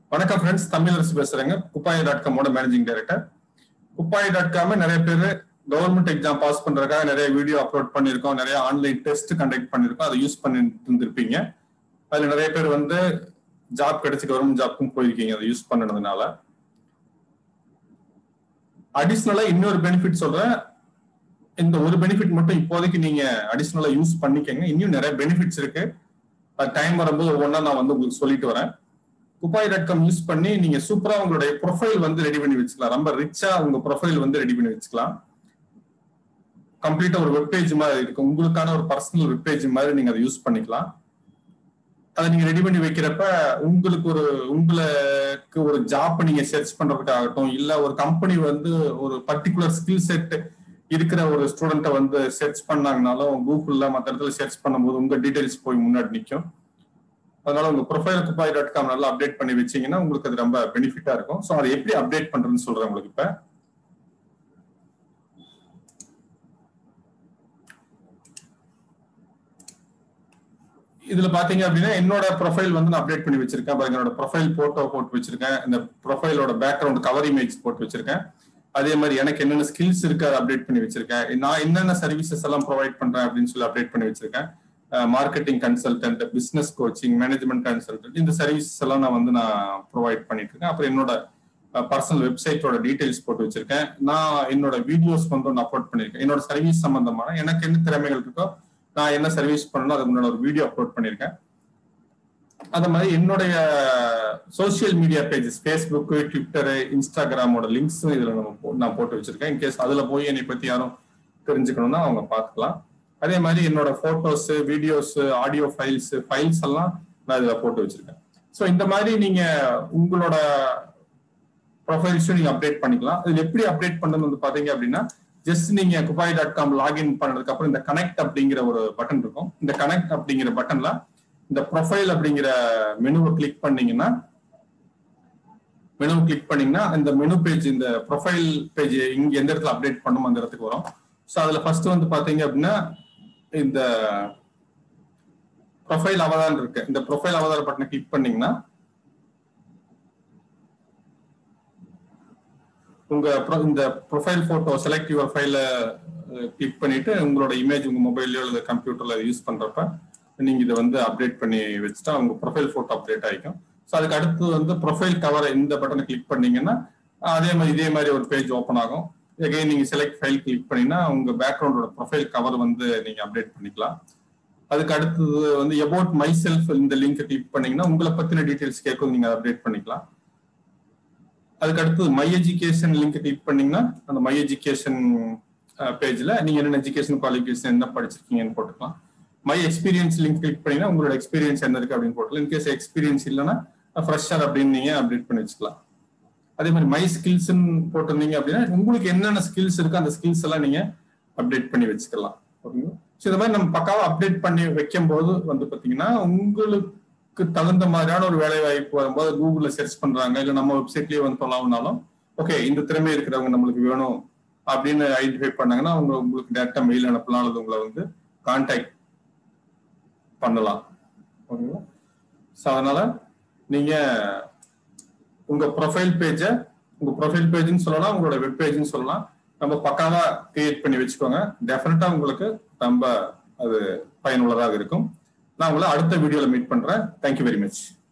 வணக்கம் ஃப்ரெண்ட்ஸ் தமிழரசு பேசுறேங்க குப்பாய் டாட் காமோட managing director Kuppai dot com நிறைய பேர் கவர்மெண்ட் எக்ஸாம் பாஸ் பண்றதுக்காக நிறைய வீடியோ அப்லோட் பண்ணியிருக்கோம் நிறைய ஆன்லைன் டெஸ்ட் கண்டக்ட் பண்ணியிருக்கோம் அதை யூஸ் பண்ணிட்டு இருந்திருப்பீங்க அதுல நிறைய பேர் வந்து ஜாப் கிடைச்சி கவர்மெண்ட் ஜாப்க்கும் போயிருக்கீங்க அதை யூஸ் பண்ணதுனால அடிஷ்னலா இன்னொரு பெனிஃபிட் சொல்றேன் இந்த ஒரு பெனிஃபிட் மட்டும் இப்போதைக்கு நீங்க அடிஷ்னலா யூஸ் பண்ணிக்கங்க இன்னும் நிறைய பெனிஃபிட்ஸ் இருக்கு டைம் வரும்போது ஒவ்வொன்றா நான் வந்து உங்களுக்கு சொல்லிட்டு வரேன் குப்பாய் டாட் காம் யூஸ் பண்ணி நீங்க சூப்பரா உங்களுடைய ப்ரொஃபைல் வந்து ரெடி பண்ணி வச்சுக்கலாம் ரொம்ப ரிச்சா உங்க ப்ரொஃபைல் வந்து ரெடி பண்ணி வச்சுக்கலாம் கம்ப்ளீட்டா ஒரு வெப்பேஜ் மாதிரி இருக்கு உங்களுக்கான ஒரு பர்சனல் வெப்பேஜ் மாதிரி நீங்க அதை யூஸ் பண்ணிக்கலாம் அதை நீங்க ரெடி பண்ணி வைக்கிறப்ப உங்களுக்கு ஒரு உங்களுக்கு ஒரு ஜாப் நீங்க சர்ச் பண்றதுக்காகட்டும் இல்ல ஒரு கம்பெனி வந்து ஒரு பர்டிகுலர் ஸ்கில் செட் இருக்கிற ஒரு ஸ்டூடெண்ட்டை வந்து சர்ச் பண்ணாங்கனாலும் கூகுள்ல மற்ற இடத்துல சர்ச் பண்ணும்போது உங்க டீடைல்ஸ் போய் முன்னாடி நிற்கும் அதனால உங்க ப்ரொஃபைல் குப்பாய் டாட் காம் நல்லா அப்டேட் பண்ணி வச்சீங்கன்னா உங்களுக்கு அது ரொம்ப பெனிஃபிட்டா இருக்கும் ஸோ அதை எப்படி அப்டேட் பண்றதுன்னு சொல்றேன் உங்களுக்கு இப்ப இதுல பாத்தீங்க அப்படின்னா என்னோட ப்ரொஃபைல் வந்து நான் அப்டேட் பண்ணி வச்சிருக்கேன் பாருங்க என்னோட ப்ரொஃபைல் போட்டோ போட்டு வச்சிருக்கேன் இந்த ப்ரொஃபைலோட பேக்ரவுண்ட் கவர் இமேஜ் போட்டு வச்சிருக்கேன் அதே மாதிரி எனக்கு என்னென்ன ஸ்கில்ஸ் இருக்கு அதை அப்டேட் பண்ணி வச்சிருக்கேன் நான் என்னென்ன சர்வீசஸ் எல்லாம் ப்ரொவைட் பண்றேன் அப்படின்னு சொல்லி அப்டேட் பண்ணி வச்சிருக்கேன் marketing consultant business coaching management consultant இந்த சர்வீசஸ் எல்லாம் நான் வந்து நான் ப்ரொவைட் பண்ணிட்டு இருக்கேன் அப்புறம் என்னோட பர்சனல் வெப்சைட்டோட டீடைல்ஸ் போட்டு வச்சிருக்கேன் நான் என்னோட வீடியோஸ் வந்து ஒன்று அப்லோட் பண்ணியிருக்கேன் என்னோட சர்வீஸ் சம்பந்தமான எனக்கு என்ன திறமைகள் இருக்கோ நான் என்ன சர்வீஸ் பண்ணணும் அதுக்கு முன்னாடி ஒரு வீடியோ அப்லோட் பண்ணியிருக்கேன் அந்த மாதிரி என்னுடைய social media pages Facebook Twitter இன்ஸ்டாகிராமோட லிங்க்ஸும் இதுல நம்ம நான் போட்டு வச்சிருக்கேன் இன்கேஸ் அதுல போய் என்னை பத்தி யாரும் தெரிஞ்சுக்கணும்னா அவங்க பார்த்துக்கலாம் அதே மாதிரி என்னோட photos videos audio files files எல்லாம் நான் இதுல போட்டு வச்சிருக்கேன் ஸோ இந்த மாதிரி நீங்க உங்களோட ப்ரொஃபைல்ஸும் நீங்க அப்டேட் பண்ணிக்கலாம் இதுல எப்படி அப்டேட் பண்ணணும் வந்து பாத்தீங்க அப்படின்னா ஜஸ்ட் நீங்க குபாய் டாட் காம் லாகின் பண்ணதுக்கு அப்புறம் இந்த கனெக்ட் அப்படிங்கிற ஒரு பட்டன் இருக்கும் இந்த கனெக்ட் அப்படிங்கிற பட்டன்ல இந்த ப்ரொஃபைல் அப்படிங்கிற மெனுவை கிளிக் பண்ணீங்கன்னா மெனு கிளிக் பண்ணீங்கன்னா இந்த மெனு பேஜ் இந்த ப்ரொஃபைல் பேஜ் இங்க எந்த இடத்துல அப்டேட் பண்ணுமோ அந்த இடத்துக்கு வரும் ஸோ அதுல ஃபர்ஸ்ட் வந்து பாத்தீங்க அப்படின்னா இந்த ப்ரொஃபைல் அவதாரம் இருக்கு இந்த ப்ரொஃபைல் அவதார பட்டனை கிளிக் பண்ணீங்கன்னா உங்க இந்த ப்ரொஃபைல் போட்டோ செலக்ட் யுவர் ஃபைல கிளிக் பண்ணிட்டு உங்களோட இமேஜ் உங்க மொபைல்லயோ அல்லது கம்ப்யூட்டர்ல யூஸ் பண்றப்ப நீங்க இதை வந்து அப்டேட் பண்ணி வச்சுட்டா உங்க ப்ரொஃபைல் போட்டோ அப்டேட் ஆகிக்கும் ஸோ அதுக்கு அடுத்து வந்து ப்ரொஃபைல் கவரை இந்த பட்டனை கிளிக் பண்ணீங்கன்னா அதே மாதிரி இதே மாதிரி ஒரு பேஜ் ஓப்பன் ஆகும் எகைன் நீங்க செலக்ட் ஃபைல் கிளிக் பண்ணீங்கன்னா உங்க பேக்ரவுண்டோட ப்ரொஃபைல் கவர் வந்து நீங்க அப்டேட் பண்ணிக்கலாம் அதுக்கு அடுத்தது வந்து எபவுட் மை செல்ஃப் இந்த லிங்க் கிளிக் பண்ணீங்கன்னா உங்களை பத்தின டீடைல்ஸ் கேட்கும் நீங்க அப்டேட் பண்ணிக்கலாம் அதுக்கு அடுத்து மை எஜுகேஷன் லிங்க் கிளிக் பண்ணீங்கன்னா அந்த மை எஜுகேஷன் பேஜ்ல நீங்க என்னென்ன எஜுகேஷன் குவாலிஃபிகேஷன் என்ன படிச்சிருக்கீங்கன்னு போட்டுக்கலாம் மை எக்ஸ்பீரியன்ஸ் லிங்க் கிளிக் பண்ணீங்கன்னா உங்களோட எக்ஸ்பீரியன்ஸ் என்ன இருக்கு அப்படின்னு போட்டுக்கலாம் இன்கேஸ் எக்ஸ்பீரியன்ஸ் இல்லைன்னா ஃப்ரெஷர் அப்படின்னு நீங்க அப்டேட் பண்ணி வச்சுக்கலாம் அதே மாதிரி மை ஸ்கில்ஸ்ன்னு போட்டிருந்தீங்க அப்படின்னா உங்களுக்கு என்னென்ன ஸ்கில்ஸ் இருக்கோ அந்த ஸ்கில்ஸ் எல்லாம் நீங்க அப்டேட் பண்ணி வச்சுக்கலாம் ஓகேங்களா ஸோ இந்த மாதிரி நம்ம பக்காவா அப்டேட் பண்ணி வைக்கும் போது வந்து பாத்தீங்கன்னா உங்களுக்கு தகுந்த மாதிரியான ஒரு வேலை வாய்ப்பு வரும்போது கூகுள்ல சர்ச் பண்றாங்க இல்ல நம்ம வெப்சைட்லயே வந்து சொல்லலாம்னாலும் ஓகே இந்த திறமை இருக்கிறவங்க நம்மளுக்கு வேணும் அப்படின்னு ஐடென்டிஃபை பண்ணாங்கன்னா அவங்க உங்களுக்கு டேரக்டா மெயில் அனுப்பலாம் அல்லது உங்களை வந்து கான்டாக்ட் பண்ணலாம் ஓகேங்களா ஸோ அதனால நீங்க உங்க ப்ரொஃபைல் பேஜை உங்க ப்ரொஃபைல் பேஜ்னு சொல்லலாம் உங்களோட வெப் பேஜ்னு சொல்லலாம் நம்ம பக்காவா கிரியேட் பண்ணி வச்சுக்கோங்க டெஃபினட்டா உங்களுக்கு ரொம்ப அது பயனுள்ளதாக இருக்கும் நான் உங்களை அடுத்த வீடியோல மீட் பண்றேன் தேங்க்யூ வெரி மச்